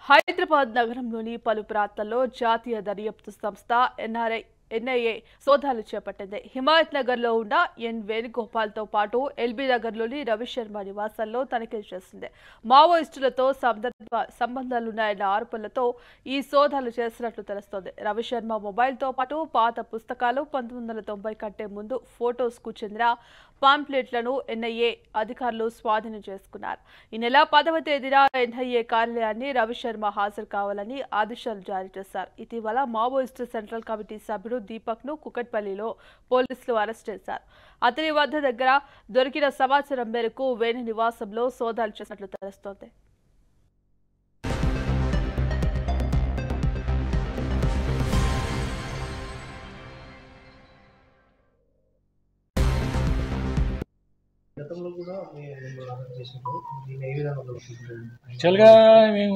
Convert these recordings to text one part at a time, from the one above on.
హైదరాబాద్ నగరంలోని పలు ప్రాంతాల్లో జాతీయ దర్యాప్తు సంస్థ ఎన్ఆర్ఐ ఎన్ఐఏ సోదాలు చేపట్టింది హిమాయత్ నగర్ లో ఉన్న ఎన్ వేణుగోపాల్ తో పాటు ఎల్బీ నగర్ లోని రవిశర్మ నివాసాల్లో తనిఖీలు చేసింది మావోయిస్టులతో సందర్భ సంబంధాలున్నాయన్న ఆరోపణలతో ఈ సోదాలు చేసినట్లు తెలుస్తోంది రవిశర్మ మొబైల్ తో పాటు పాత పుస్తకాలు పంతొమ్మిది వందల తొంభై కంటే ముందు ఫోటోస్ కు చెందిన పాంప్లెట్లను ఎన్ఐఏ అధికారులు స్వాధీనం చేసుకున్నారు ఈ నెల పదవ తేదీన ఎన్ఐఏ కార్యాలయాన్ని రవిశర్మ హాజరు కావాలని ఆదేశాలు జారీ చేశారు ఇటీవల మావోయిస్టు సెంట్రల్ కమిటీ సభ్యుడు దీపక్ ను కుకట్పల్లిలో పోలీసులు అరెస్ట్ చేశారు అతని వద్ద దగ్గర దొరికిన సమాచారం మేరకు వేణు నివాసంలో సోదాలు చేసినట్లు తెలుస్తోంది గతంలో కూడా మేము మిమ్మల్ని అరెస్ట్ చేసినప్పుడు దీన్ని ఏ విధంగా దొరుకుతుంది యాక్చువల్గా మేము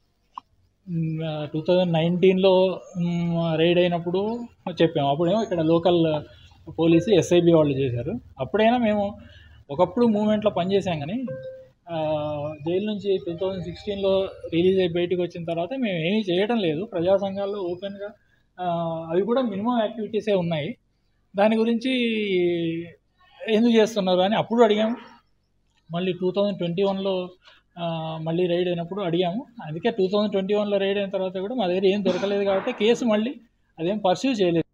టూ థౌజండ్ నైన్టీన్లో రైడ్ అయినప్పుడు చెప్పాము అప్పుడేమో ఇక్కడ లోకల్ పోలీసు ఎస్ఐబి వాళ్ళు చేశారు అప్పుడైనా మేము ఒకప్పుడు మూమెంట్లో పనిచేసాం కానీ ఆ, జైలు నుంచి టూ థౌజండ్ సిక్స్టీన్లో రిలీజ్ అయ్యి బయటకు వచ్చిన తర్వాత మేము ఏమీ చేయడం లేదు ప్రజా సంఘాల్లో ఓపెన్గా ఆ, అవి కూడా మినిమం యాక్టివిటీసే ఉన్నాయి దాని గురించి ఎందుకు చేస్తున్నారు అని అప్పుడు అడిగాము మళ్ళీ టూ థౌజండ్ ట్వంటీ వన్లో మళ్ళీ రైడ్ అయినప్పుడు అడిగాము అందుకే టూ థౌజండ్ ట్వంటీ వన్లో రైడ్ అయిన తర్వాత కూడా మా దగ్గర ఏం దొరకలేదు కాబట్టి కేసు మళ్ళీ అదేం పర్సీవ్ చేయలేదు